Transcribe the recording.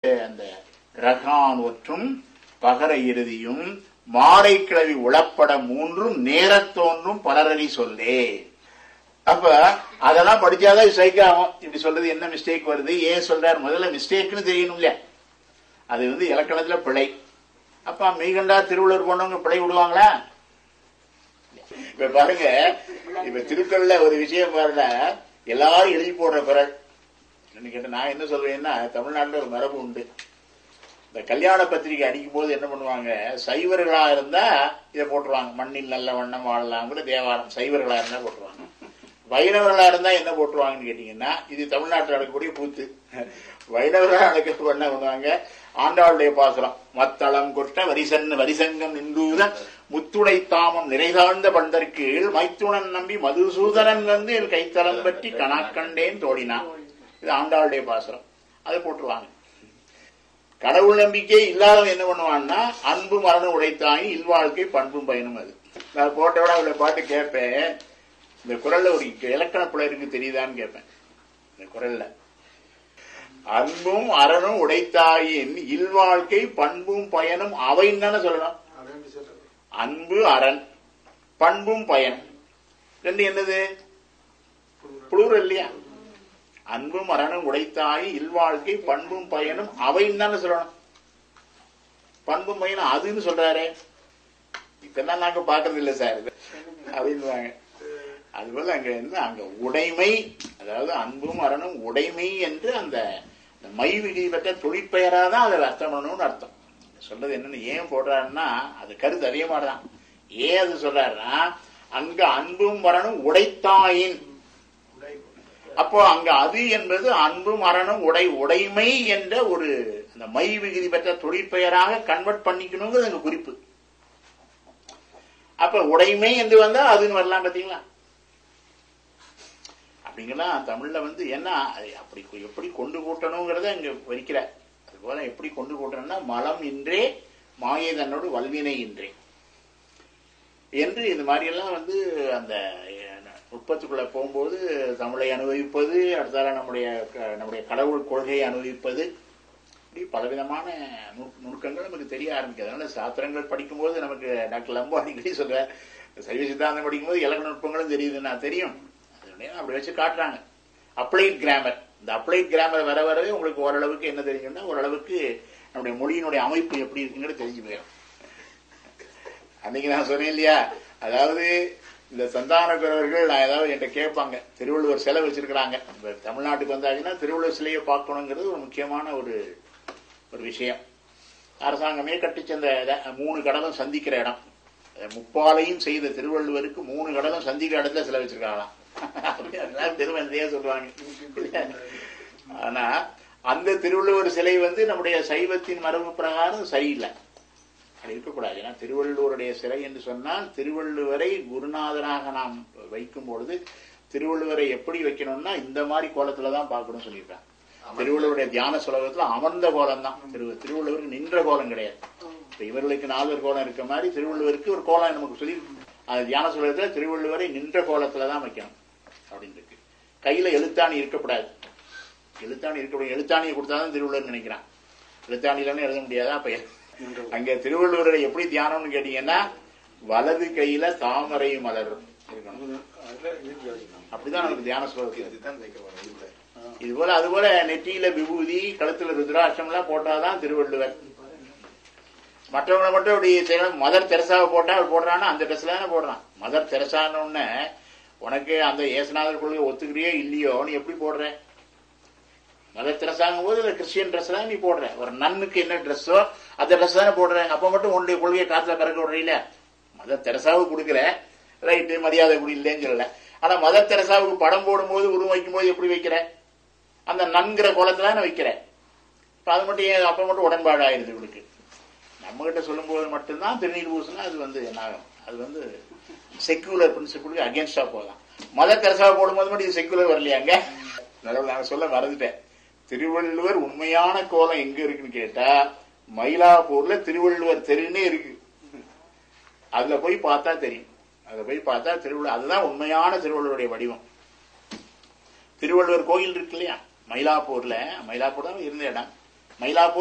அந்த ரகான் ஒற்றும் பகர இறுதியும் மாடை கிளவி உளப்பட மூன்றும் நேரத் தோன்றும் பலரடி சொல்லே அப்ப அதெல்லாம் படிச்சாதான் ஸ்ட்ரைக் ஆகும் இப்படி சொல்றது என்ன மிஸ்டேக் வருது ஏன் சொல்றாரு முதல்ல மிஸ்டேக்னு தெரியணும் இல்ல அது வந்து இலக்கணத்துல பிழை அப்ப மெய்கண்டா திருவள்ளுவர் போனவங்க பிழை விடுவாங்களா இப்ப பாருங்க இப்ப திருக்குறள்ல ஒரு விஷயம் பாருங்க எல்லாரும் எழுதி போடுற குரல் என்னன்னு கேட்டா நான் என்ன சொல்றேன்னா தமிழ்நாட்டுல ஒரு மரபு உண்டு இந்த கல்யாண பத்திரிகை அடிக்கும் போது என்ன பண்ணுவாங்க சைவர்களா இருந்தா இதை போட்டுருவாங்க மண்ணில் நல்ல வண்ணம் வாழலாம்ங்கிற தேவாரம் சைவர்களா இருந்தா போட்டுருவாங்க வைணவர்களா இருந்தா என்ன போட்டுருவாங்கன்னு கேட்டீங்கன்னா இது தமிழ்நாட்டில் நடக்கக்கூடிய கூத்து வைணவர்களா நடக்க பண்ண பண்ணுவாங்க ஆண்டாளுடைய பாசுரம் மத்தளம் கொட்ட வரிசன் வரிசங்கம் நின்றூத முத்துடை தாமம் நிறைதாழ்ந்த பண்டற்கீழ் மைத்துணன் நம்பி மதுசூதனன் வந்து என் கைத்தலம் பற்றி கணாக்கண்டேன் தோடினான் இது ஆண்டாளுடைய பாசுரம் அதை போட்டுருவாங்க கடவுள் நம்பிக்கை இல்லாதவன் என்ன பண்ணுவான்னா அன்பு மரணம் உடைத்தாய் இல்வாழ்க்கை பண்பும் பயனும் அது நான் போட்டோட அவளை பாட்டு கேட்பேன் இந்த குரல்ல ஒரு இலக்கண பிழை இருக்கு தெரியுதான்னு கேட்பேன் இந்த குரல்ல அன்பும் அறனும் உடைத்தாயின் இல்வாழ்க்கை பண்பும் பயனும் அவைன்னு தானே சொல்லணும் அன்பு அரண் பண்பும் பயன் ரெண்டு என்னது புளூரல் இல்லையா அன்பும் அறனும் உடைத்தாய் இல்வாழ்க்கை பண்பும் பயனும் அவைன்னு தானே சொல்லணும் பண்பும் பயனும் அதுன்னு சொல்றாரே இதெல்லாம் நாங்க பாக்குறது இல்ல சார் அப்படின்வாங்க அதுபோல அங்க என்ன அங்க உடைமை அதாவது அன்பும் அறனும் உடைமை என்று அந்த இந்த மை விதி பெற்ற தொழிற்பெயரா தான் அதை அர்த்தம் பண்ணணும்னு அர்த்தம் சொல்றது என்னன்னு ஏன் போடுறாருன்னா அது கருத்து அதே மாதிரிதான் ஏன் அது சொல்றாருன்னா அங்க அன்பும் வரணும் உடைத்தாயின் அப்போ அங்க அது என்பது அன்பும் மரணம் உடை உடைமை என்ற ஒரு அந்த மை விகுதி பெற்ற தொழிற்பெயராக கன்வெர்ட் பண்ணிக்கணுங்கிறது அங்க குறிப்பு அப்ப உடைமை என்று வந்தா அதுன்னு வரலாம் பாத்தீங்களா அப்படிங்கலாம் தமிழ்ல வந்து என்ன அது அப்படி எப்படி கொண்டு கூட்டணுங்கிறத அங்க வைக்கிற அது போல எப்படி கொண்டு கூட்டணும்னா மலம் இன்றே மாயை தன்னோடு வல்வினை இன்றே என்று இந்த மாதிரி எல்லாம் வந்து அந்த உற்பத்திக்குள்ள போகும்போது தமிழை அனுபவிப்பது அடுத்தால நம்முடைய க- நம்முடைய கடவுள் கொள்கையை அனுபவிப்பது இப்படி பலவிதமான நு- நுணுக்கங்கள் நமக்கு தெரிய ஆரம்பிக்குது அதனால சாத்திரங்கள் படிக்கும்போது நமக்கு டாக்டர் லம்போ அடிக்கடி சொல்றார் சைவ சித்தாந்தம் படிக்கும்போது இலக்கண நுட்பங்களும் தெரியுதுன்னா தெரியும் அதனுடைய அப்படி வச்சு காட்டுறாங்க அப்ளைட் கிராமர் இந்த அப்ளைட் கிராமர் வர வரவே உங்களுக்கு ஓரளவுக்கு என்ன தெரியும்னா ஓரளவுக்கு நம்முடைய மொழியினுடைய அமைப்பு எப்படி இருக்குங்கிறது தெரிஞ்சு போயிடும் அன்னைக்கு நான் சொன்னேன் இல்லையா அதாவது இந்த சந்தானக்குறவர்கள் நான் ஏதாவது என்கிட்ட கேட்பாங்க திருவள்ளுவர் சிலை வச்சிருக்கிறாங்க இப்ப தமிழ்நாட்டுக்கு வந்தாங்கன்னா திருவள்ளுவர் சிலையை பார்க்கணுங்கிறது ஒரு முக்கியமான ஒரு ஒரு விஷயம் அரசாங்கமே கட்டிச்ச அந்த இத- மூணு கடலும் சந்திக்கிற இடம் அஹ் முப்பாலையும் செய்த திருவள்ளுவருக்கு மூணு கடலும் சந்திக்கிற இடத்துல சிலை வச்சிருக்காங்களாம் அதெல்லாம் திருமணத்தையே சொல்லுவாங்க ஆனா அந்த திருவள்ளுவர் சிலை வந்து நம்முடைய சைவத்தின் மரபு பிரகாரம் சரியில்லை அது இருக்கக்கூடாது ஏன்னா திருவள்ளுவருடைய சிலை என்று சொன்னால் திருவள்ளுவரை குருநாதனாக நாம் வைக்கும் பொழுது திருவள்ளுவரை எப்படி வைக்கணும்னா இந்த மாதிரி கோலத்துல தான் பார்க்கணும் சொல்லியிருக்காங்க திருவள்ளுவருடைய தியான சுலகத்துல அமர்ந்த கோலம் தான் திரு திருவள்ளுவருக்கு நின்ற கோலம் கிடையாது இப்ப இவர்களுக்கு நால்வர் கோலம் இருக்க மாதிரி திருவள்ளுவருக்கு ஒரு கோலம் நமக்கு சொல்லி அது தியான சுலகத்துல திருவள்ளுவரை நின்ற கோலத்துல தான் வைக்கணும் அப்படின்னு இருக்கு கையில எழுத்தாணி இருக்கக்கூடாது எழுத்தாணி இருக்கக்கூடாது எழுத்தாணியை கொடுத்தாதான் திருவள்ளுவர் நினைக்கிறான் எழுத்தாணிலன்னு எழுத முடியாதா அப்ப அங்க திருவள்ளுவரை எப்படி தியானம்னு கேட்டீங்கன்னா வலது கையில தாமரை மலர் இருக்கணும் அப்படிதான் நமக்கு தியான ஸ்லோகத்தில் இது போல அது போல நெற்றியில விபூதி கழுத்துல ருத்ராட்சம் எல்லாம் போட்டாதான் திருவள்ளுவர் மற்றவங்களை மட்டும் அப்படி செய்யணும் மதர் தெரசாவை போட்டா அவர் போடுறான்னா அந்த ட்ரெஸ்ல தானே போடுறான் மதர் தெரசான்னு உடனே உனக்கு அந்த ஏசுநாதர் கொள்கை ஒத்துக்கிறியோ இல்லையோ நீ எப்படி போடுற மதர் தெரசாங்கும் போது இந்த கிறிஸ்டியன் ட்ரெஸ் தான் நீ போடுற ஒரு நன்னுக்கு என்ன ட்ரெஸ்ஸோ அந்த ட்ரெஸ் தானே போடுற அப்ப மட்டும் உன்னுடைய கொள்கையை காத்துல பறக்க விடுறீல மதர் தெரசாவுக்கு கொடுக்குற ரைட்டு மரியாதை கூட இல்லைன்னு சொல்லல ஆனா மதர் தெரசாவுக்கு படம் போடும்போது உருவம் வைக்கும் போது எப்படி வைக்கிற அந்த நன்கிற கோலத்துல தானே வைக்கிற இப்ப அது மட்டும் ஏன் அப்ப மட்டும் உடன்பாடு ஆயிருது இவளுக்கு நம்ம கிட்ட சொல்லும்போது மட்டும்தான் திருநீர் பூசினா அது வந்து என்ன ஆகும் அது வந்து செக்குலர் பிரின்சிபிளுக்கு அகேன்ஸ்டா போகலாம் மதர் தெரசாவை போடும்போது மட்டும் இது செக்குலர் வரலையாங்க நல்ல நான் சொல்ல மறந்துட்டேன் திருவள்ளுவர் உண்மையான கோலம் எங்க இருக்குன்னு கேட்டா மயிலாப்பூர்ல திருவள்ளுவர் தெருன்னே இருக்கு அதுல போய் பார்த்தா தெரியும் அதுல போய் பார்த்தா திருவள்ளுவர் அதுதான் உண்மையான திருவள்ளுவருடைய வடிவம் திருவள்ளுவர் கோயில் இருக்கு இல்லையா மயிலாப்பூர்ல மயிலாப்பூர் தான் இருந்த இடம் மயிலாப்பூர்